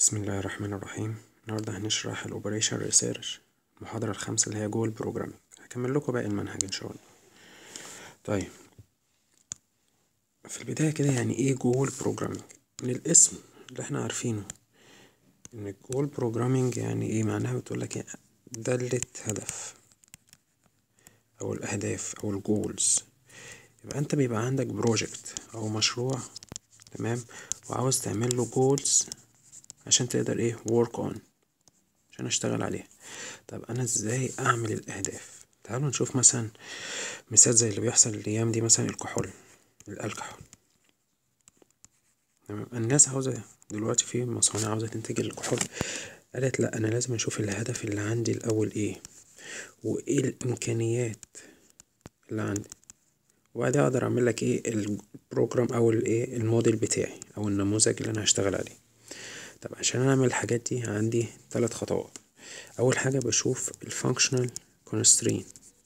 بسم الله الرحمن الرحيم النهاردة هنشرح ال Operation Research المحاضرة الخامسة اللي هي جوه ال Programming هكمل لكم باقي المنهج إن شاء الله طيب في البداية كده يعني إيه جوه ال Programming من الاسم اللي إحنا عارفينه إن جوه ال Programming يعني إيه معناها بتقولك دالة هدف أو الأهداف أو ال Goals يبقى أنت بيبقى عندك Project أو مشروع تمام وعاوز تعمل له Goals عشان تقدر ايه work on عشان اشتغل عليها طب انا ازاي اعمل الاهداف تعالوا نشوف مثلا مثال زي اللي بيحصل الايام دي مثلا الكحول الالكحول تمام الناس عاوزة دلوقتي في مصانع عاوزة تنتج الكحول قالت لا انا لازم اشوف الهدف اللي عندي الاول ايه وايه الامكانيات اللي عندي وبعدين اقدر اعمل لك ايه البروجرام او الايه الموديل بتاعي او النموذج اللي انا هشتغل عليه طب عشان اعمل الحاجات دي عندي ثلاث خطوات اول حاجه بشوف الفانكشنال constraint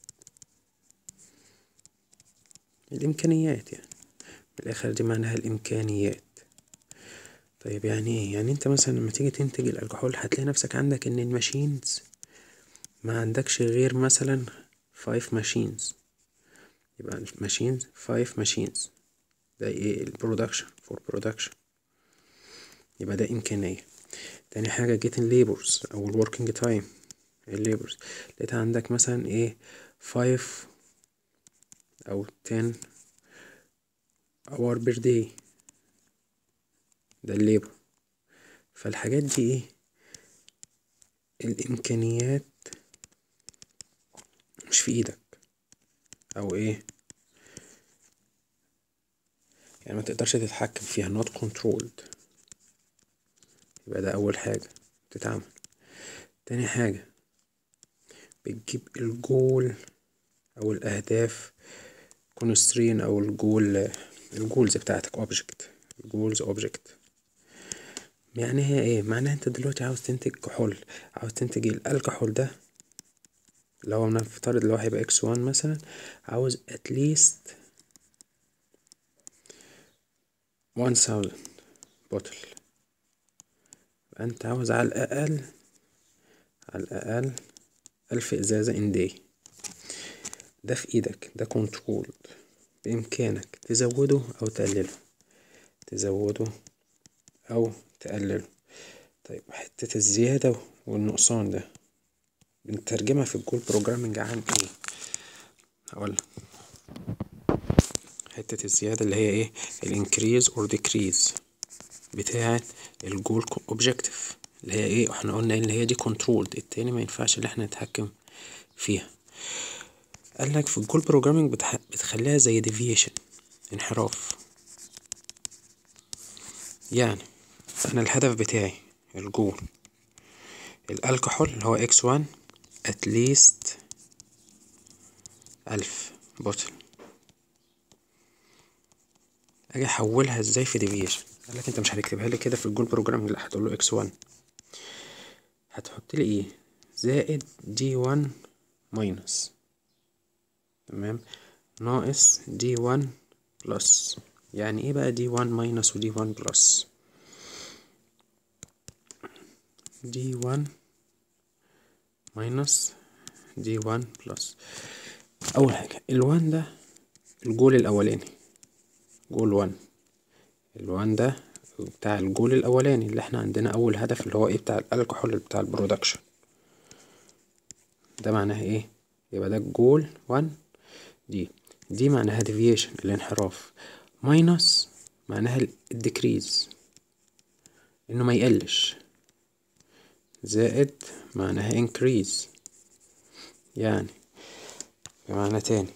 الامكانيات يعني بالاخر دي معناها الامكانيات طيب يعني ايه يعني انت مثلا لما تيجي تنتج الكحول هتلاقي نفسك عندك ان الماشينز ما عندكش غير مثلا 5 ماشينز يبقى ماشينز 5 ماشينز ده ايه البرودكشن فور برودكشن يبقى ده إمكانية تاني حاجة getting labors أو ال working time الليبرز لقيتها عندك مثلا ايه five أو ten hour per day ده الليبر فالحاجات دي ايه الإمكانيات مش في إيدك أو ايه يعني ما تقدرش تتحكم فيها not controlled يبقى ده أول حاجة تتعمل تاني حاجة بتجيب الجول أو الأهداف كونسترين أو الجول الجولز بتاعتك اوبجكت الجولز اوبجكت يعني هي ايه معناها انت دلوقتي عاوز تنتج كحول عاوز تنتج الكحول ده اللي هو نفترض اللي هو هيبقى اكس وان مثلا عاوز اتليست وان thousand بوتل انت عاوز على الاقل على الاقل الف ازازة ان داي ده في ايدك ده كنترول بامكانك تزوده او تقلله تزوده او تقلله طيب حتة الزيادة والنقصان ده بنترجمها في الجول بروجرامنج عن ايه هقول حتة الزيادة اللي هي ايه الانكريز اور ديكريز بتاعة الجول اوبجكتيف اللي هي ايه احنا قلنا اللي هي دي كنترولد التاني ما ينفعش اللي احنا نتحكم فيها قال لك في الجول بروجرامنج بتح... بتخليها زي ديفيشن انحراف يعني انا الهدف بتاعي الجول الالكحول اللي هو اكس وان اتليست الف بوتل اجي احولها ازاي في ديفيشن قال لك انت مش هتكتبها لي كده في الجول بروجرام لا هتقول له اكس 1 هتحط لي ايه زائد دي 1 ماينس تمام ناقص دي 1 بلس يعني ايه بقى دي 1 ماينس ودي 1 بلس دي 1 ماينس دي 1 بلس اول حاجه ال1 ده الجول الاولاني جول 1 الوان ده بتاع الجول الاولاني اللي احنا عندنا اول هدف اللي هو ايه بتاع الالكحول بتاع البرودكشن ده معناها ايه يبقى ده الجول 1 دي دي معناها ديفيشن الانحراف ماينس معناها الديكريز انه ما يقلش زائد معناها انكريز يعني بمعنى تاني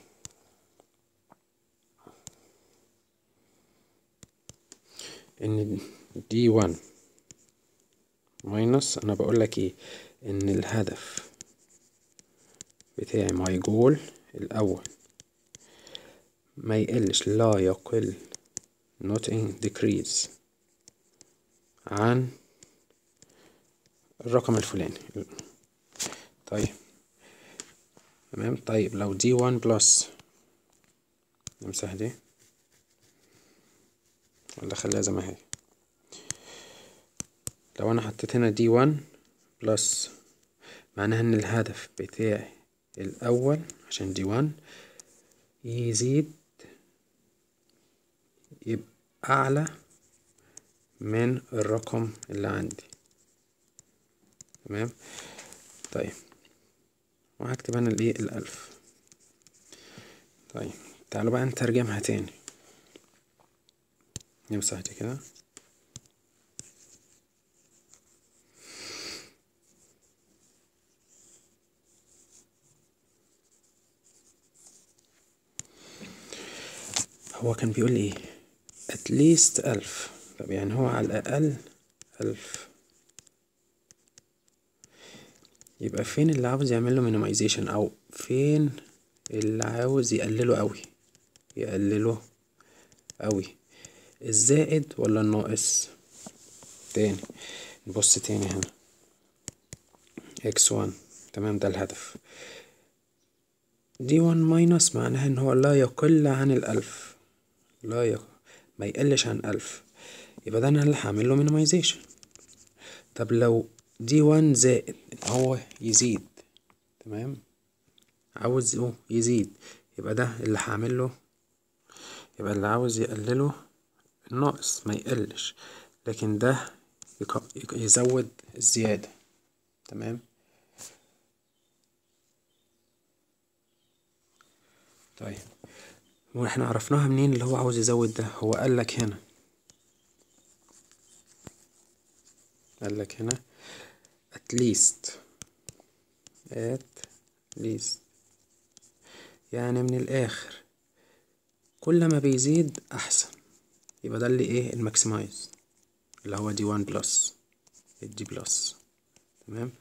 ان دي 1 ماينس انا بقول لك ايه ان الهدف بتاعي ماي جول الاول ما يقلش لا يقل not in decrease عن الرقم الفلاني طيب تمام طيب لو دي 1 بلس نمسح دي ولا خليها زي ما هي لو انا حطيت هنا دي وان بلس معناها ان الهدف بتاعي الاول عشان دي وان يزيد يبقى اعلى من الرقم اللي عندي تمام طيب وهكتب انا الايه الالف طيب تعالوا بقى نترجمها تاني نمسح دي كده هو كان بيقول لي ايه at least ألف طب يعني هو على الأقل ألف يبقى فين اللي عاوز يعمل له minimization أو فين اللي عاوز يقلله أوي يقلله أوي الزائد ولا الناقص تاني نبص تاني هنا x1 تمام ده الهدف دي 1 ماينس معناها ان هو لا يقل عن الألف لا يق... ما يقلش عن ألف يبقى ده انا اللي هعمل له minimization طب لو دي 1 زائد هو يزيد تمام عاوزه يزيد يبقى ده اللي هعمل له يبقى اللي عاوز يقلله الناقص ما يقلش لكن ده يك... يزود الزيادة تمام طيب واحنا عرفناها منين اللي هو عاوز يزود ده هو قال لك هنا قال لك هنا at least at least يعني من الاخر كل ما بيزيد احسن يبقى ده اللي ايه الماكسمايز اللي هو دي 1 بلس الدي بلس تمام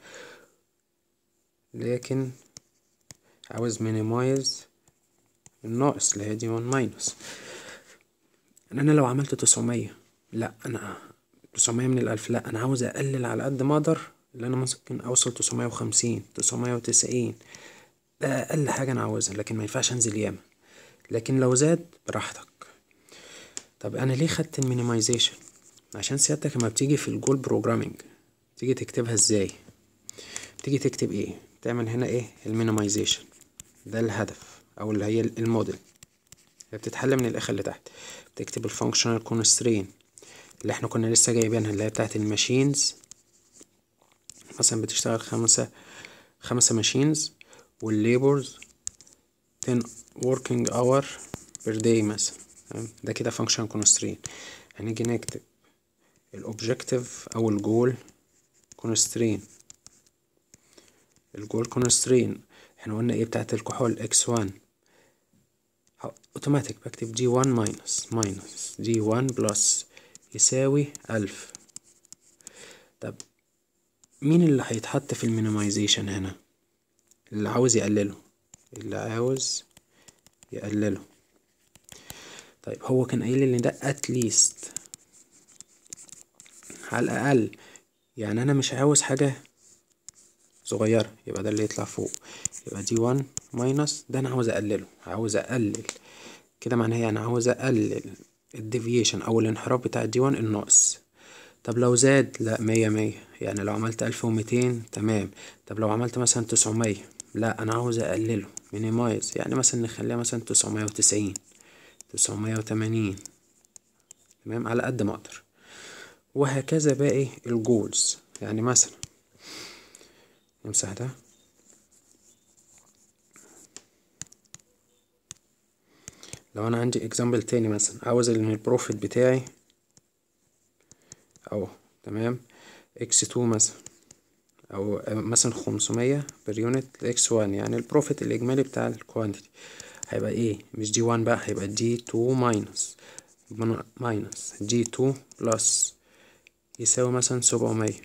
لكن عاوز مينيمايز الناقص اللي هي دي 1 ماينس ان انا لو عملت تسعمية لا انا تسعمية من الالف لا انا عاوز اقلل على قد ما اقدر اللي انا ممكن اوصل تسعمية وخمسين تسعمية وتسعين ده اقل حاجة انا عاوزها لكن ما ينفعش انزل ياما لكن لو زاد براحتك طب انا ليه خدت المينيمايزيشن عشان سيادتك لما بتيجي في الجول بروجرامينج تيجي تكتبها ازاي تيجي تكتب ايه تعمل هنا ايه المينيمايزيشن ده الهدف او اللي هي الموديل هي بتتحل من الاخر لتحت بتكتب الفانكشنال كونسترين اللي احنا كنا لسه جايبينها اللي هي بتاعت الماشينز مثلا بتشتغل خمسة خمسة ماشينز والليبرز 10 working hour per day مثلا ده كده function constraint هنيجي نكتب الأوبجكتيف أو الجول constraint الجول constraint احنا قلنا ايه بتاعت الكحول اكس وان اوتوماتيك بكتب دي وان ماينس ماينس دي وان بلس يساوي ألف طب مين اللي هيتحط في المينيمايزيشن هنا اللي عاوز يقلله اللي عاوز يقلله طيب هو كان قايل لي ده at least على الأقل يعني أنا مش عاوز حاجة صغيرة يبقى ده اللي يطلع فوق يبقى دي 1 ماينس ده أنا عاوز أقلله عاوز أقلل كده معناها أنا عاوز أقلل الديفيشن أو الانحراف بتاع دي 1 الناقص طب لو زاد لا مية مية يعني لو عملت ألف وميتين تمام طب لو عملت مثلا تسعمية لا أنا عاوز أقلله مينيمايز يعني مثلا نخليها مثلا تسعمية وتسعين تسعمية وتمانين تمام على قد ما أقدر وهكذا باقي الجولز يعني مثلا نمسح ده لو انا عندي اكزامبل تاني مثلا عاوز ان البروفيت بتاعي اهو تمام اكس تو مثلا او مثلا خمسمية بير يونت اكس وان يعني البروفيت الاجمالي بتاع الكوانتيتي هيبقى ايه مش دي وان بقى هيبقى دي تو ماينس ماينس دي تو بلس يساوي مثلا سبعمية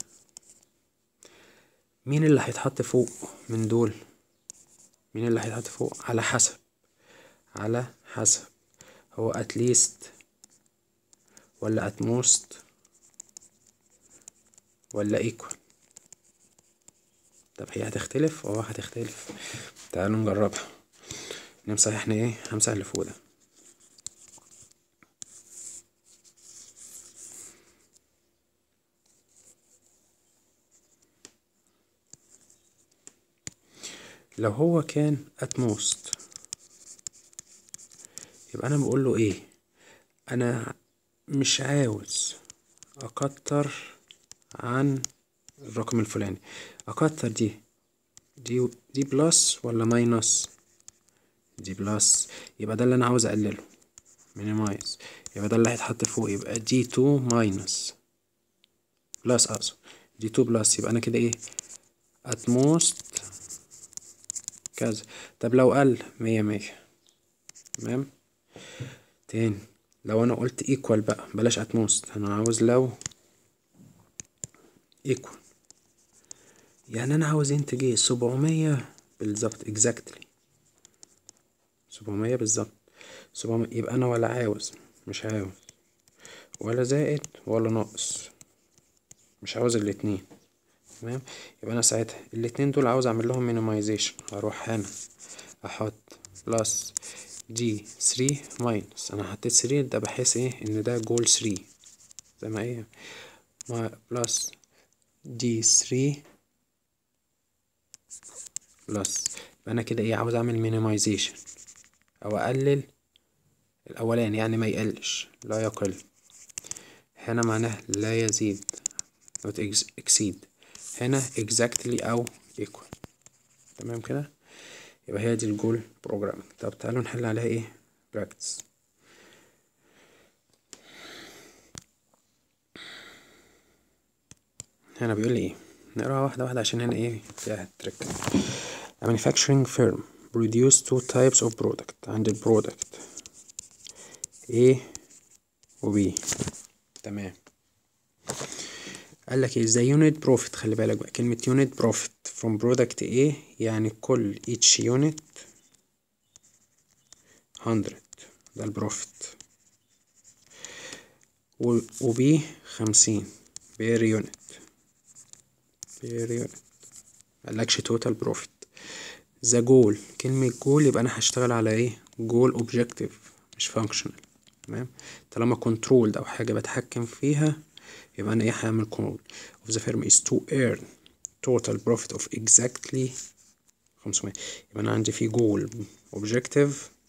مين اللي هيتحط فوق من دول مين اللي هيتحط فوق على حسب على حسب هو at least ولا at most ولا equal طب هي هتختلف اه هتختلف تعالوا نجربها نمسح احنا ايه همسح اللي فوق ده لو هو كان at most يبقى انا بقول له ايه انا مش عاوز اكتر عن الرقم الفلاني اكتر دي دي دي بلس ولا ماينس دي بلس يبقى ده اللي انا عاوز اقلله minimize يبقى ده اللي هيتحط فوق يبقى دي 2 ماينس بلس اقصد دي 2 بلس يبقى انا كده ايه at most كذا طب لو قل مية مية تمام تاني لو انا قلت equal بقى بلاش at most انا عاوز لو equal يعني انا عاوز ينتج ايه سبعمية بالظبط exactly سبعمية بالظبط سبعمية يبقى انا ولا عاوز مش عاوز ولا زائد ولا ناقص مش عاوز الاتنين تمام يبقى انا ساعتها الاتنين دول عاوز اعمل لهم مينيمايزيشن هروح هنا احط بلس دي 3 ماينس انا حطيت 3 ده بحيث ايه ان ده جول 3 زي ما ايه بلس دي 3 بلس يبقى انا كده ايه عاوز اعمل مينيمايزيشن او اقلل الاولاني يعني ما يقلش لا يقل هنا معناه لا يزيد not exceed هنا exactly او equal تمام كده يبقى هي دي الجول بروجرامينج طب تعالوا نحل عليها ايه براكتس هنا بيقول لي ايه نقراها واحدة واحدة عشان هنا ايه فيها تريك A manufacturing firm produce two types of product عند البرودكت A و B تمام قال لك ايه the unit profit خلي بالك بقى كلمة unit profit from product A يعني كل each unit 100 ده البروفيت و و B خمسين per unit per unit مقالكش total profit the goal كلمة goal يبقى أنا هشتغل على ايه goal objective مش functional تمام طالما controlled أو حاجة بتحكم فيها يبقى أنا ايه هعمل control of the firm is to earn total profit of exactly 500 يبقى أنا عندي في goal objective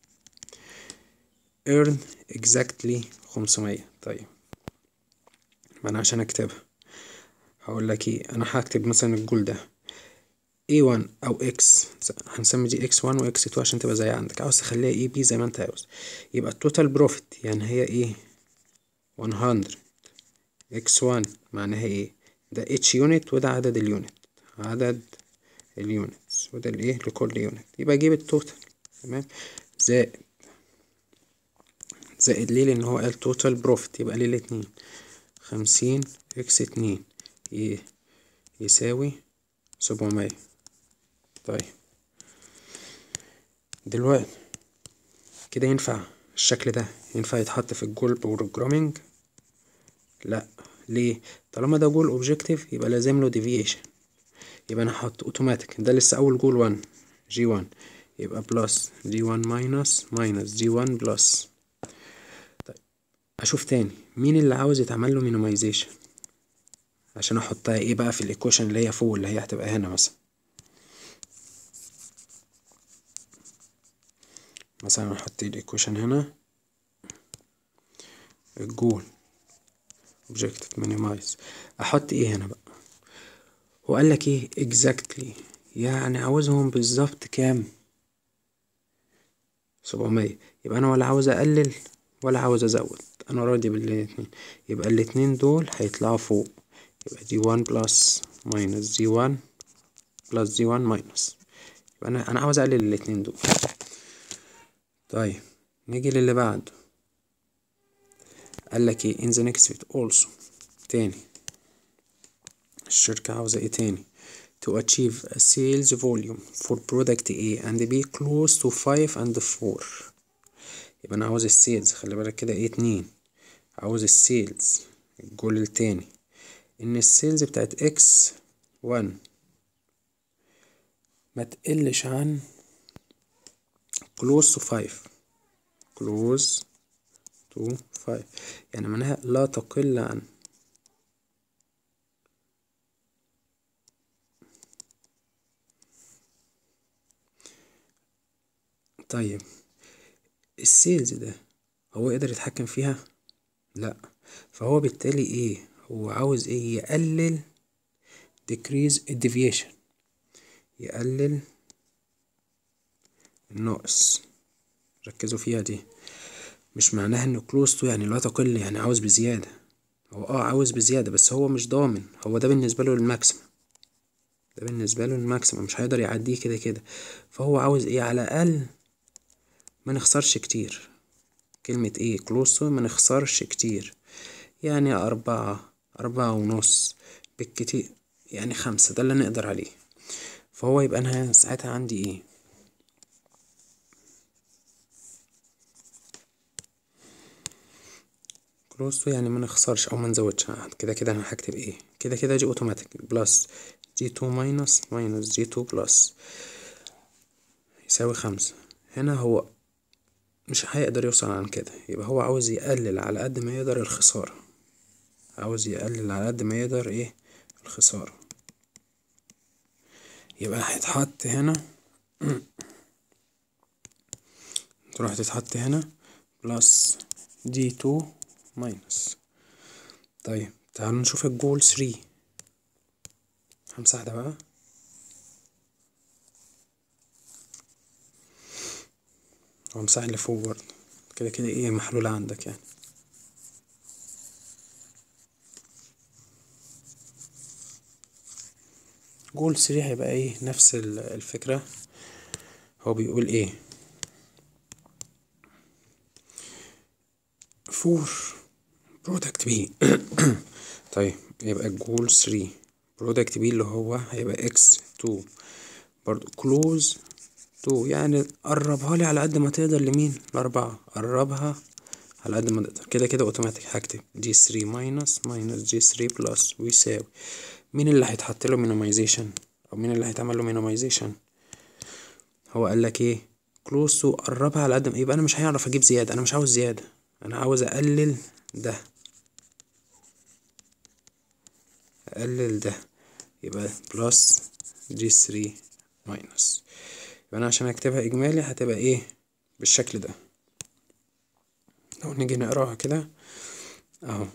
earn exactly 500 طيب ما أنا عشان أكتبها هقول لك ايه أنا هكتب مثلا الجول ده A1 أو X هنسمي دي X1 و X2 عشان تبقى زي عندك عاوز تخليها ايه B زي ما انت عاوز يبقى التوتال بروفيت يعني هي ايه 100 X1 معناها ايه ده H يونت وده عدد اليونت عدد اليونتس وده الايه لكل يونت يبقى اجيب التوتال تمام زائد زائد ليه لان هو قال توتال بروفيت يبقى ليه الاتنين خمسين اكس اتنين يساوي سبعمية طيب دلوقتي كده ينفع الشكل ده ينفع يتحط في الجول بروجرامينج لا ليه طالما ده جول اوبجكتيف يبقى لازم له ديفيشن يبقى انا هحط اوتوماتيك ده لسه اول جول 1 جي 1 يبقى بلس جي 1 ماينس ماينس جي 1 بلس طيب اشوف تاني مين اللي عاوز يتعمل له مينيمايزيشن عشان احطها ايه بقى في الايكويشن اللي هي فوق اللي هي هتبقى هنا مثلا مثلا احط الايكويشن هنا الجول objective minimize احط ايه هنا بقى هو قال لك ايه exactly يعني عاوزهم بالظبط كام سبعمية يبقى انا ولا عاوز اقلل ولا عاوز ازود انا راضي بالاتنين يبقى الاتنين دول هيطلعوا فوق يبقى دي 1 بلس ماينس دي 1 بلس دي 1 ماينس يبقى انا انا عاوز اقلل الاتنين دول طيب نيجي للي بعده قال لك ايه in the next bit also تاني الشركة عاوزة ايه تاني to achieve a sales volume for product A and B close to 5 and 4 يبقى انا عاوز السيلز خلي بالك كده ايه اتنين عاوز السيلز الجول التاني ان السيلز بتاعت اكس 1 ما تقلش عن close to 5 close to 5 يعني معناها لا تقل عن طيب السيلز ده هو يقدر يتحكم فيها لا فهو بالتالي ايه هو عاوز ايه يقلل decrease deviation يقلل النقص ركزوا فيها دي مش معناها انه close to يعني لا تقل يعني عاوز بزيادة هو اه عاوز بزيادة بس هو مش ضامن هو ده بالنسبة له الماكسيمم ده بالنسبة له الماكسيمم مش هيقدر يعديه كده كده فهو عاوز ايه على الأقل ما نخسرش كتير كلمة ايه close to ما نخسرش كتير يعني أربعة أربعة ونص بالكتير يعني خمسة ده اللي نقدر عليه فهو يبقى أنا ساعتها عندي ايه كلوز يعني ما نخسرش او ما نزودش كده كده انا هكتب ايه كده كده جي اوتوماتيك بلس جي تو ماينس ماينس جي تو بلس يساوي خمسة هنا هو مش هيقدر يوصل عن كده يبقى هو عاوز يقلل على قد ما يقدر الخسارة عاوز يقلل على قد ما يقدر ايه الخسارة يبقى هيتحط هنا تروح تتحط هنا بلس دي تو ماينس طيب تعالوا نشوف الجول 3 همسح ده بقى وامسح اللي فوق برضه كده كده ايه محلولة عندك يعني جول 3 هيبقى ايه نفس الفكرة هو بيقول ايه فور برودكت بي طيب يبقى الجول 3 برودكت بي اللي هو هيبقى اكس 2 برضو كلوز 2 يعني قربها لي على قد ما تقدر لمين الأربعة قربها على قد ما تقدر كده كده اوتوماتيك هكتب جي 3 ماينس ماينس جي 3 بلس ويساوي مين اللي هيتحط له مينيمايزيشن او مين اللي هيتعمل له مينيمايزيشن هو قال لك ايه كلوز تو قربها على قد ما يبقى انا مش هيعرف اجيب زياده انا مش عاوز زياده انا عاوز اقلل ده اقلل ده يبقى بلس جي 3 ماينس يبقى انا عشان اكتبها اجمالي هتبقى ايه بالشكل ده لو نيجي نقراها كده اهو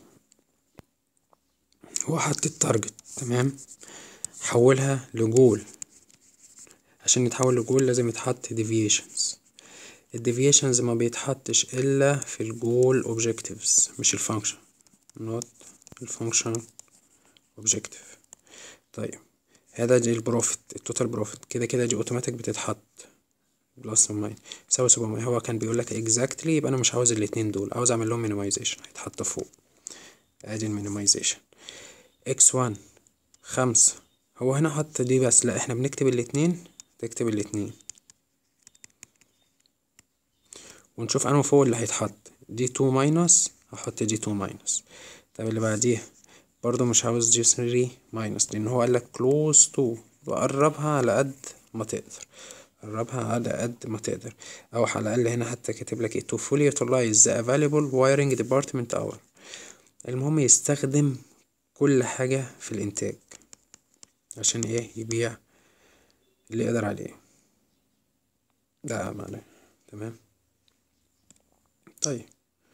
هو حط التارجت تمام حولها لجول عشان يتحول لجول لازم يتحط deviations الديفيشنز ما بيتحطش الا في الجول اوبجكتيفز مش الفانكشن not الفانكشن اوبجكتيف طيب هذا دي البروفيت التوتال بروفيت كده كده دي اوتوماتيك بتتحط بلس ماين يساوي سبعمية هو كان بيقول لك اكزاكتلي يبقى انا مش عاوز الاتنين دول عاوز اعمل لهم مينيمايزيشن هيتحط فوق ادي المينيمايزيشن اكس وان خمسة هو هنا حط دي بس لا احنا بنكتب الاتنين تكتب الاتنين ونشوف انه فوق اللي هيتحط دي تو ماينس هحط دي تو ماينس طب اللي بعديها برضو مش عاوز جي 3 ماينس لان هو قالك كلوز تو وقربها على قد ما تقدر قربها على قد ما تقدر او على الاقل هنا حتى كاتب لك ايه to fully utilize the available wiring department hour المهم يستخدم كل حاجة في الانتاج عشان ايه يبيع اللي يقدر عليه ده معناه تمام طيب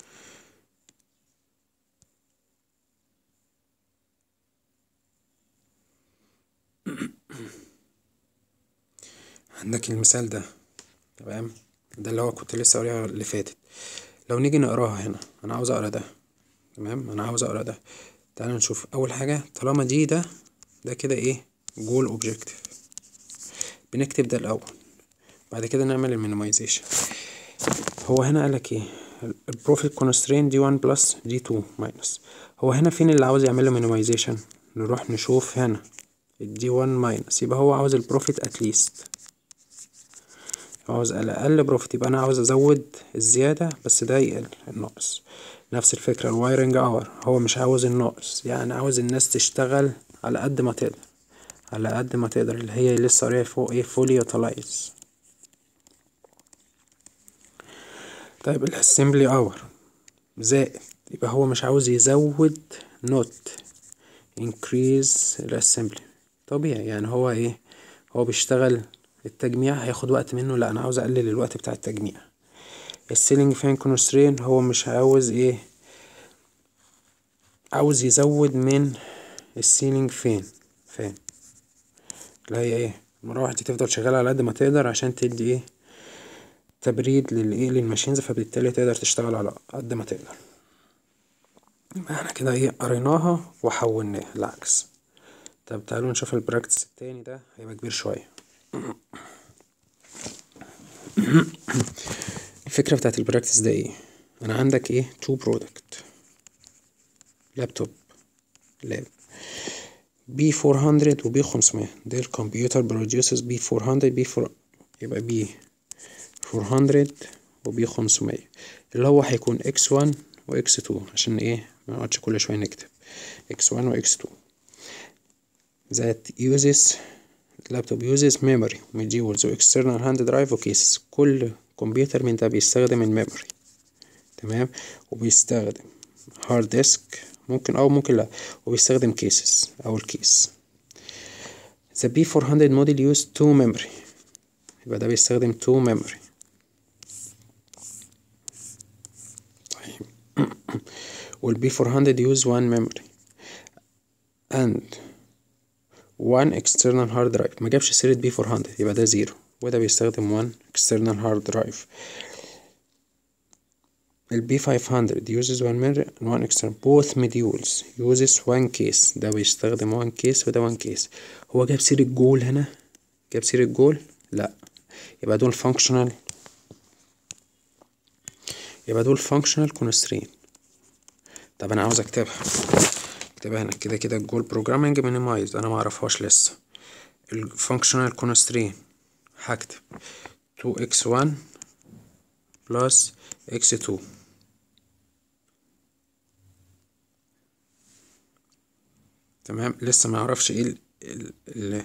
عندك المثال ده تمام ده اللي هو كنت لسه قاريها اللي فاتت لو نيجي نقراها هنا انا عاوز اقرا ده تمام انا عاوز اقرا ده تعالى نشوف اول حاجه طالما دي ده ده كده ايه جول اوبجكتيف بنكتب ده الاول بعد كده نعمل المينيمايزيشن هو هنا قالك ايه البروفيت كونسترين دي 1 بلس دي 2 ماينس هو هنا فين اللي عاوز يعمل له مينيمايزيشن نروح نشوف هنا الدي 1 ماينس يبقى هو عاوز البروفيت اتليست عاوز اقل بروفيت يبقى انا عاوز ازود الزيادة بس ده يقل الناقص نفس الفكرة الوايرنج اور هو مش عاوز الناقص يعني عاوز الناس تشتغل على قد ما تقدر على قد ما تقدر اللي هي لسه قاريها فوق ايه فولي يوتيلايز طيب الاسمبلي اور زائد يبقى هو مش عاوز يزود نوت increase الاسمبلي طبيعي يعني هو ايه هو بيشتغل التجميع هياخد وقت منه لا انا عاوز اقلل الوقت بتاع التجميع السيلينج فان كونسترين هو مش عاوز ايه عاوز يزود من السيلينج فين فين اللي هي ايه المروحة دي تفضل شغالة على قد ما تقدر عشان تدي ايه تبريد للايه للماشينز فبالتالي تقدر تشتغل على قد ما تقدر احنا كده ايه قريناها وحولناها العكس طب تعالوا نشوف البراكتس التاني ده هيبقى كبير شوية الفكرة بتاعت البراكتس ده ايه انا عندك ايه تو برودكت لابتوب لاب بي 400 وبي 500 ده الكمبيوتر بروديوسز بي 400 بي 4 يبقى بي 400 وبي 500 اللي هو هيكون اكس 1 واكس 2 عشان ايه ما نقعدش كل شويه نكتب اكس 1 واكس 2 that uses laptop uses memory modules و external hard drive و cases كل كمبيوتر من ده بيستخدم الميموري تمام وبيستخدم هارد ديسك ممكن او ممكن لا وبيستخدم كيسز او الكيس the B400 model use two memory يبقى ده بيستخدم two memory طيب والبي 400 use one memory and one external hard drive ما جابش سيرة بي 400 يبقى ده زيرو وده بيستخدم one external hard drive البي 500 uses one memory and one external both modules uses one case ده بيستخدم one case وده one case هو جاب سيرة جول هنا جاب سيرة جول لا يبقى دول functional يبقى دول functional constraint طب انا عاوز اكتبها اكتبها هنا كده كده الجول بروجرامنج مينيمايز انا معرفهاش لسه الفانكشنال كونسترين هكتب 2x1 بلس x2 تمام لسه ما اعرفش ايه ال ال ال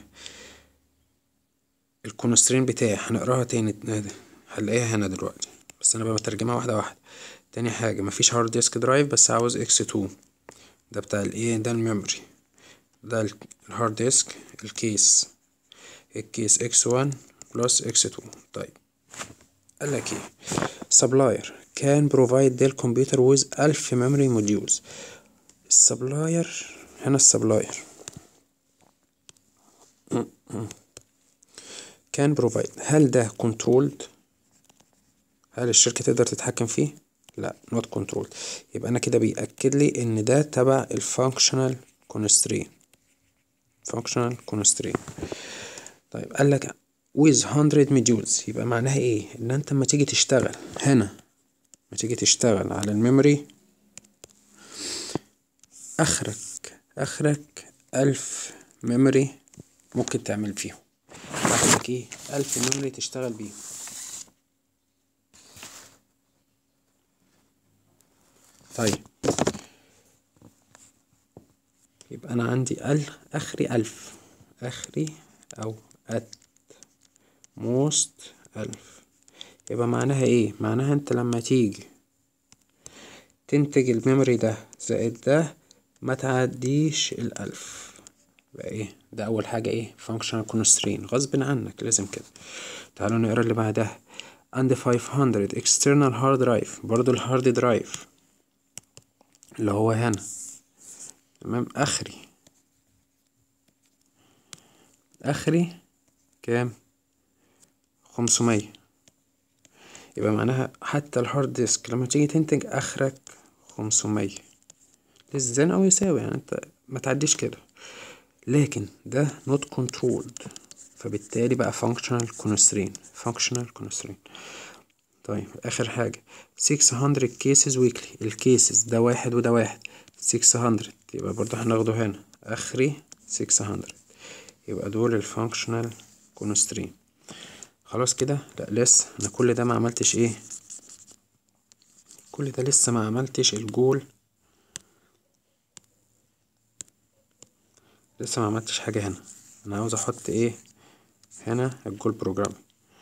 الكونسترين بتاعي هنقراها تاني هنلاقيها هنا دلوقتي بس انا بترجمها واحده واحده تاني حاجه مفيش هارد ديسك درايف بس عاوز x2 ده بتاع الايه ده الميموري ده الهارد ديسك الكيس الكيس x1 بلس x2 طيب قال لك ايه سبلاير كان بروفايد ديل كمبيوتر ويز ألف ميموري موديولز السبلاير هنا السبلاير كان بروفايد هل ده كنترولد هل الشركة تقدر تتحكم فيه لا not controlled يبقى انا كده بيأكد لي ان ده تبع الفانكشنال constraint functional constraint طيب قال لك with 100 modules يبقى معناها ايه ان انت لما تيجي تشتغل هنا لما تيجي تشتغل على الميموري اخرك اخرك ألف ميموري ممكن تعمل فيهم اخرك ايه ألف ميموري تشتغل بيهم طيب يبقى أنا عندي ال آخري ألف آخري أو at most ألف يبقى معناها إيه؟ معناها أنت لما تيجي تنتج الميموري ده زائد ده ما تعديش الألف يبقى إيه؟ ده أول حاجة إيه؟ functional constraint غصب عنك لازم كده تعالوا نقرا اللي بعدها and 500 external hard drive برضو الهارد درايف اللي هو هنا تمام اخري اخري كام خمسمية يبقى معناها حتى الهارد ديسك لما تيجي تنتج اخرك خمسمية للزن او يساوي يعني انت ما تعديش كده لكن ده not controlled فبالتالي بقى functional constraint functional constraint طيب اخر حاجة 600 cases weekly الكيسز ده واحد وده واحد 600 يبقى برضو هناخده هنا اخري 600 يبقى دول الفانكشنال كونسترين خلاص كده لا لسه انا كل ده ما عملتش ايه كل ده لسه ما عملتش الجول لسه ما عملتش حاجة هنا انا عاوز احط ايه هنا الجول بروجرام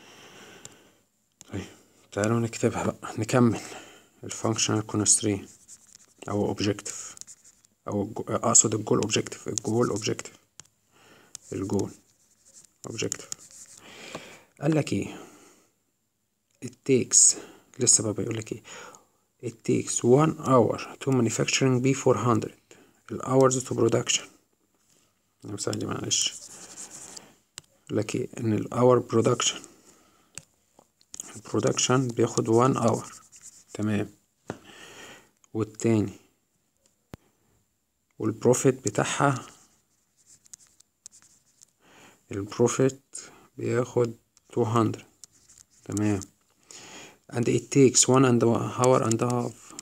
طيب تعالوا نكتبها بقى نكمل الفانكشنال كونسترين او اوبجكتيف او اقصد الجول اوبجكتيف الجول اوبجكتيف الجول اوبجكتيف قال لك ايه it takes لسه بقى بيقول لك ايه it takes one hour to manufacturing B400 ال hours to production امسح دي معلش يقول لك ايه ان ال hour production البرودكشن بياخد one hour تمام والتاني والبروفيت بتاعها البروفيت بياخد 200 تمام and it takes one and a hour and a half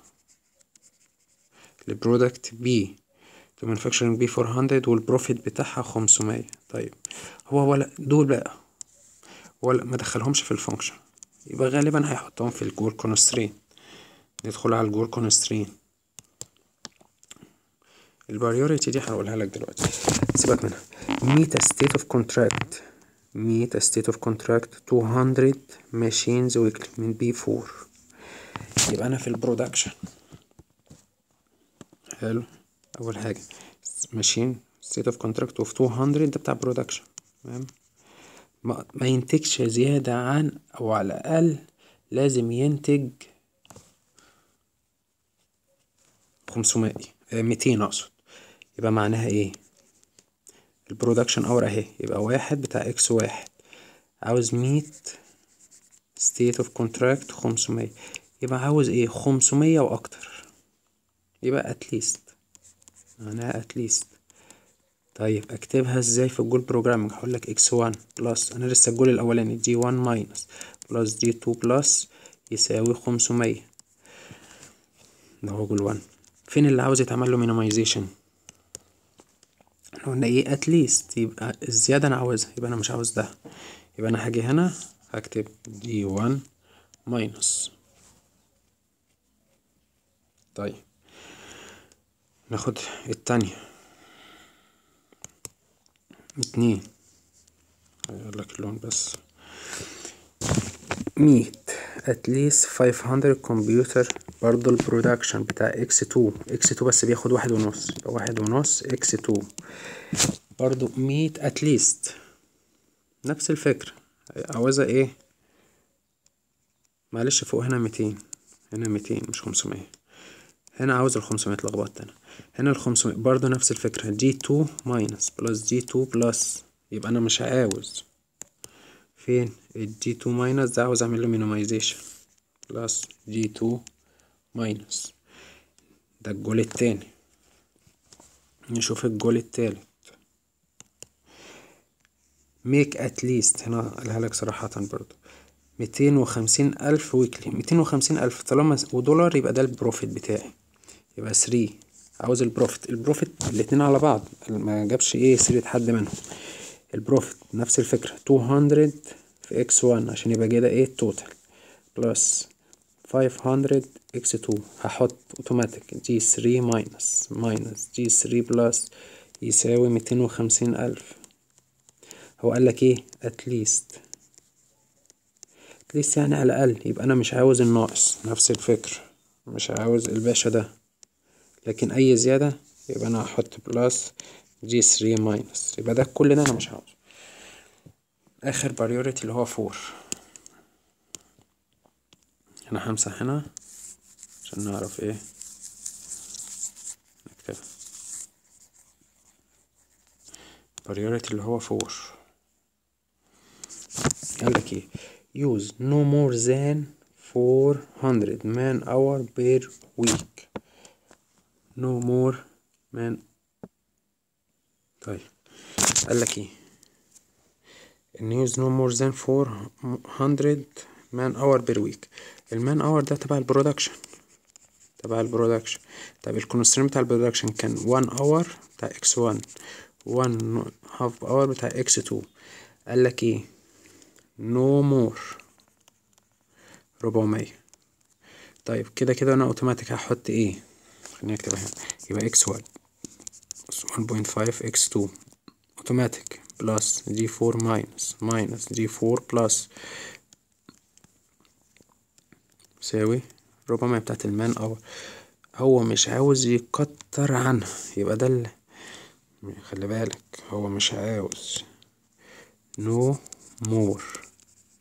البرودكت B to manufacturing B 400 والبروفيت بتاعها 500 طيب هو ولا دول بقى ولا ما دخلهمش في الفانكشن يبقى غالبا هيحطهم في الجول كونسترين ندخل على الجول كونسترين البريوريتي دي هقولها لك دلوقتي سيبك منها meet a state of contract meet a state of contract 200 machines weekly من B4 يبقى أنا في البرودكشن حلو أول حاجة ماشين state of contract of 200 ده بتاع برودكشن تمام ما, ما ينتجش زيادة عن أو على الأقل لازم ينتج 500 200 أقصد يبقى معناها إيه البرودكشن اور اهي يبقى واحد بتاع اكس واحد عاوز ميت state of contract خمسمية يبقى عاوز ايه خمسمية واكتر يبقى اتليست معناها اتليست طيب اكتبها ازاي في الجول بروجرامنج هقول لك اكس 1 بلس انا لسه الجول الاولاني دي 1 ماينس بلس دي 2 بلس يساوي خمسمية ده هو جول 1 فين اللي عاوز يتعمل له مينيمايزيشن احنا قلنا ايه اتليست يبقى الزيادة انا عاوزها يبقى انا مش عاوز ده يبقى انا هاجي هنا هكتب دي 1 ماينس طيب ناخد التانية اتنين هغير لك اللون بس ميت at least 500 كمبيوتر برضو البرودكشن بتاع اكس 2 اكس 2 بس بياخد واحد ونص يبقى واحد ونص اكس 2 برضو ميت at least نفس الفكرة عاوزة ايه معلش فوق هنا ميتين هنا ميتين مش خمسمية هنا عاوز الخمسمية اتلخبطت انا هنا الخمسمية برضو نفس الفكرة جي تو ماينس بلس جي تو بلس يبقى انا مش عاوز فين الجي تو ماينس ده عاوز اعمل له مينيمايزيشن بلس جي تو ماينس ده الجول التاني نشوف الجول التالت ميك اتليست هنا قالها لك صراحة برضو ميتين وخمسين ألف ويكلي ميتين وخمسين ألف طالما ودولار يبقى ده البروفيت بتاعي يبقى ثري عاوز البروفيت البروفيت الاتنين على بعض ما جابش ايه سيرة حد منهم البروفيت نفس الفكرة تو هندرد في اكس وان عشان يبقى كده ايه التوتال بلس فايف هندرد اكس تو هحط اوتوماتيك جي ثري ماينس ماينس جي ثري بلس يساوي ميتين وخمسين ألف هو قالك ايه اتليست اتليست يعني على الأقل يبقى أنا مش عاوز الناقص نفس الفكرة مش عاوز الباشا ده لكن أي زيادة يبقى أنا هحط بلس جي ثري ماينس يبقى ده كل ده أنا مش عاوزه آخر بريوريتي اللي هو فور أنا همسح هنا عشان نعرف ايه نكتبها بريوريتي اللي هو فور قالك ايه use no more than 400 man hour per week no more man طيب قالك ايه ان use no more than 400 man hour per week المان اور ده تبع البرودكشن تبع البرودكشن طب الكونسترين بتاع البرودكشن كان 1 اور بتاع اكس 1 1 هاف اور بتاع اكس 2 قالك ايه نو مور ربعمية طيب كده كده انا اوتوماتيك هحط ايه خليني اكتبها هنا يبقى اكس 1 1.5 اكس 2 اوتوماتيك بلس جي 4 ماينس ماينس جي 4 بلس يساوي ربعمية بتاعت المان اور هو مش عاوز يكتر عنها يبقى ده اللي خلي بالك هو مش عاوز نو مور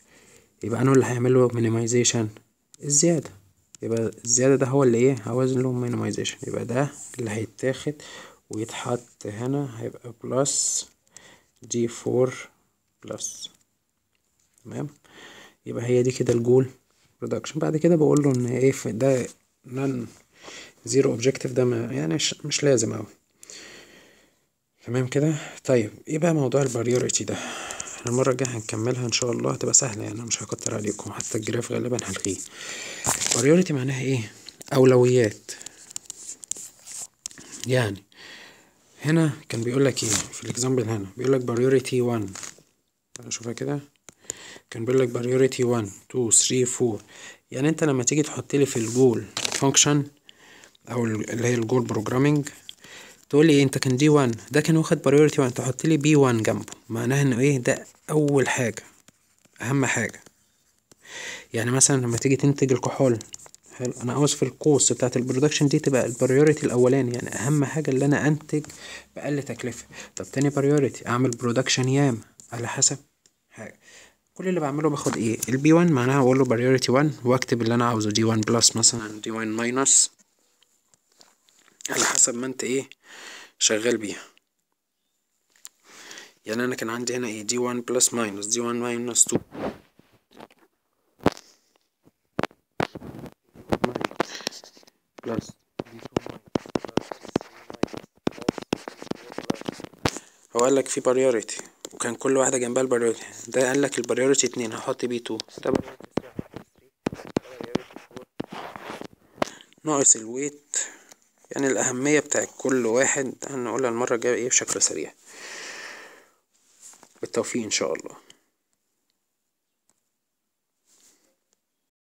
يبقى انا اللي هيعمل له minimization الزيادة يبقى الزيادة ده هو اللي ايه عاوز له minimization يبقى ده اللي هيتاخد ويتحط هنا هيبقى بلس دي فور بلس تمام يبقى هي دي كده الجول برودكشن بعد كده بقول له ان ايه ده نون زيرو اوبجكتيف ده ما يعني مش, مش لازم اوي تمام كده طيب ايه بقى موضوع البريوريتي ده المرة الجاية هنكملها ان شاء الله هتبقى سهلة يعني مش هكتر عليكم حتى الجراف غالبا هلغيه بريوريتي معناها ايه اولويات يعني هنا كان بيقول لك ايه في الاكزامبل هنا بيقول لك بريوريتي 1 اشوفها كده كان بيقول لك بريوريتي 1 2 3 4 يعني انت لما تيجي تحط لي في الجول فانكشن او اللي هي الجول بروجرامينج تقول لي إيه انت كان دي 1 ده كان واخد بريوريتي 1 تحط لي بي 1 جنبه معناها انه ايه ده اول حاجه اهم حاجه يعني مثلا لما تيجي تنتج الكحول حلو انا عاوز في القوس بتاعت البرودكشن دي تبقى البريوريتي الاولاني يعني اهم حاجه اللي انا انتج باقل تكلفه طب تاني بريوريتي اعمل برودكشن ياما على حسب حاجه كل اللي بعمله باخد ايه البي 1 معناها اقول له بريوريتي 1 واكتب اللي انا عاوزه دي 1 بلس مثلا دي 1 ماينس على حسب ما انت ايه شغال بيها يعني انا كان عندي هنا ايه دي 1 بلس ماينس دي 1 ماينس 2 بلس هو قال لك في بريوريتي وكان كل واحدة جنبها البريوريتي ده قال لك البريوريتي اتنين هحط بي 2 ده ناقص الويت يعني الأهمية بتاع كل واحد هنقولها المرة الجاية ايه بشكل سريع بالتوفيق إن شاء الله